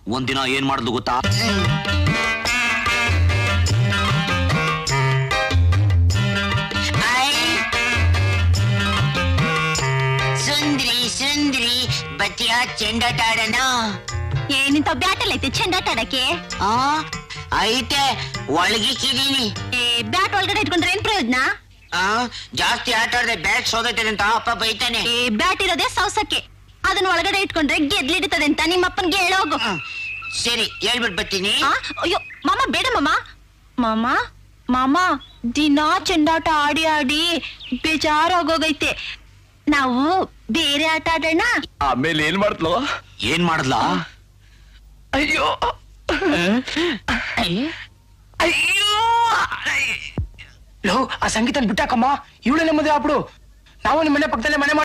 ಒಂದಿನ ಏನ್ ಮಾಡುದು ಗೊತ್ತಾ ಐ ಸುಂದ್ರಿ ಸುಂದ್ರಿ ಬತ್ತಿಯ ಚೆಂಡಾಟ ಆಡೋಣ ಏನಿಂತ ಬ್ಯಾಟಲ್ ಐತೆ ಚೆಂಡಾಟ ಆಡಕ್ಕೆ ಆ ಐತೆ ಒಳಗಿಕ್ಕಿದೀನಿ ಏ ಬ್ಯಾಟ್ ಒಳಗಡೆ ಇಟ್ಕೊಂಡ್ರೆ ಏನ್ ಪ್ರಯೋಜನ ಆ ಜಾಸ್ತಿ ಆಟ ಆಡದೆ ಬ್ಯಾಟ್ ಸೋದೈತೆ ಅಂತ ಅಪ್ಪ ಬೈತಾನೆ ಏ ಬ್ಯಾಟ್ ಇರೋದೇ ಸೌಸಕ್ಕೆ ಅದನ್ನ ಒಳಗಡೆ ಇಟ್ಕೊಂಡ್ರೆ ಗೆದ್ಲಿಡ್ತದೆ ಅಂತ ನಿಮ್ಮ ಅಪ್ಪನ್ಗೆ ಹೇಳೋಗು ಹ್ಮ್. ಸರಿ ಹೇಳ್ಬಿಟ್ ಬರ್ತೀನಿ ಆ, ಅಯ್ಯೋ ಮಾಮ ಬೇಡ ಮಾಮ ಮಾಮ ಮಾಮ ದಿನ ಚೆಂಡಾಟ ಆಡಿ ಆಡಿ ಬೇಜಾರಾಗೋಗೈತೆ ನಾವು ಬೇರೆ ಆಟ ಆಡೋಣ ಆಮೇಲೆ ಏನ್ ಮಾಡ್ತ್ಲೋ ಏನ್ ಮಾಡದ್ಲಾ ಅಯ್ಯೋ ಅಯ್ಯೋ ಲೋ ಆ ಸಂಗೀತನ ಬಿಟ್ಟಾಕಮ್ಮ ಇವಳೇ ಮದುವೆ ಆಗ್ಬಿಡು ನಾವು ನಿಮ್ಮ ಮನೆ ಪಕ್ಕದಲ್ಲೇ ಮನೆ